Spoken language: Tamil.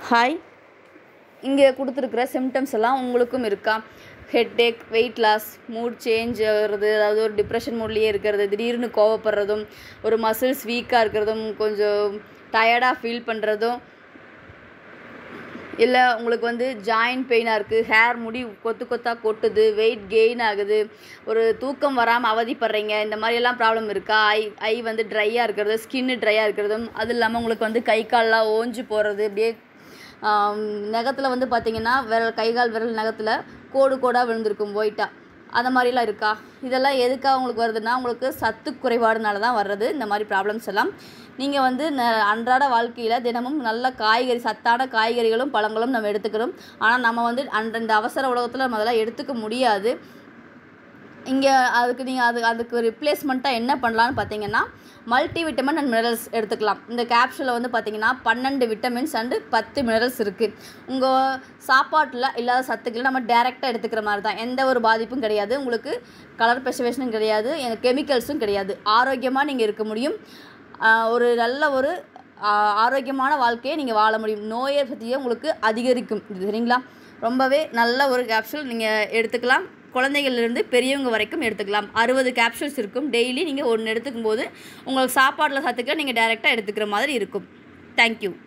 ஹாய் இங்கே கொடுத்துருக்குற சிம்டம்ஸ் எல்லாம் உங்களுக்கும் இருக்கா headache weight loss mood change ஆகிறது அதாவது ஒரு டிப்ரெஷன் மூட்லேயே இருக்கிறது திடீர்னு கோவப்படுறதும் ஒரு மசில்ஸ் வீக்காக இருக்கிறதும் கொஞ்சம் டயர்டாக ஃபீல் பண்ணுறதும் இல்லை உங்களுக்கு வந்து ஜாயின்ட் பெயினாக இருக்குது ஹேர் முடி கொத்து கொத்தாக கொட்டுது வெயிட் கெயின் ஆகுது ஒரு தூக்கம் வராமல் அவதிப்படுறீங்க இந்த மாதிரியெல்லாம் ப்ராப்ளம் இருக்கா ஐ ஐ வந்து ட்ரையாக இருக்கிறது ஸ்கின்னு ட்ரையாக இருக்கிறதும் அது இல்லாமல் உங்களுக்கு வந்து கை கால்லாம் ஓஞ்சு போகிறது அப்படியே நகத்தில் வந்து பார்த்தீங்கன்னா விரல் கை கால் விரல் நகத்தில் கோடு கோடாக விழுந்திருக்கும் ஒயிட்டாக அந்த மாதிரிலாம் இருக்கா இதெல்லாம் எதுக்காக உங்களுக்கு வருதுன்னா உங்களுக்கு சத்து குறைபாடுனால தான் வர்றது இந்த மாதிரி ப்ராப்ளம்ஸ் எல்லாம் நீங்கள் வந்து ந அன்றாட வாழ்க்கையில் தினமும் நல்ல காய்கறி சத்தான காய்கறிகளும் பழங்களும் நம்ம எடுத்துக்கிறோம் ஆனால் நம்ம வந்து அன்ற இந்த அவசர உலகத்தில் நம்ம அதெல்லாம் எடுத்துக்க முடியாது இங்கே அதுக்கு நீங்கள் அது அதுக்கு ரிப்ளேஸ்மெண்ட்டாக என்ன பண்ணலான்னு பார்த்தீங்கன்னா மல்டி விட்டமின் அண்ட் மினரல்ஸ் எடுத்துக்கலாம் இந்த கேப்சூலில் வந்து பார்த்தீங்கன்னா பன்னெண்டு விட்டமின்ஸ் அண்டு பத்து மினரல்ஸ் இருக்குது உங்கள் சாப்பாட்டில் இல்லாத சத்துக்கள் நம்ம டேரெக்டாக எடுத்துக்கிற மாதிரி தான் எந்த ஒரு பாதிப்பும் கிடையாது உங்களுக்கு கலர் ப்ரெசவேஷனும் கிடையாது கெமிக்கல்ஸும் கிடையாது ஆரோக்கியமாக நீங்கள் இருக்க முடியும் ஒரு நல்ல ஒரு ஆரோக்கியமான வாழ்க்கையை நீங்கள் வாழ முடியும் நோயை பற்றியே உங்களுக்கு அதிகரிக்கும் இது சரிங்களா ரொம்பவே நல்ல ஒரு கேப்சூல் நீங்கள் எடுத்துக்கலாம் குழந்தைகள்லேருந்து பெரியவங்க வரைக்கும் எடுத்துக்கலாம் அறுபது கேப்சூல்ஸ் இருக்கும் டெய்லி நீங்கள் ஒன்று எடுத்துக்கும் போது உங்களுக்கு சாப்பாட்டில் சத்துக்களை நீங்கள் டைரெக்டாக எடுத்துக்கிற மாதிரி இருக்கும் தேங்க்யூ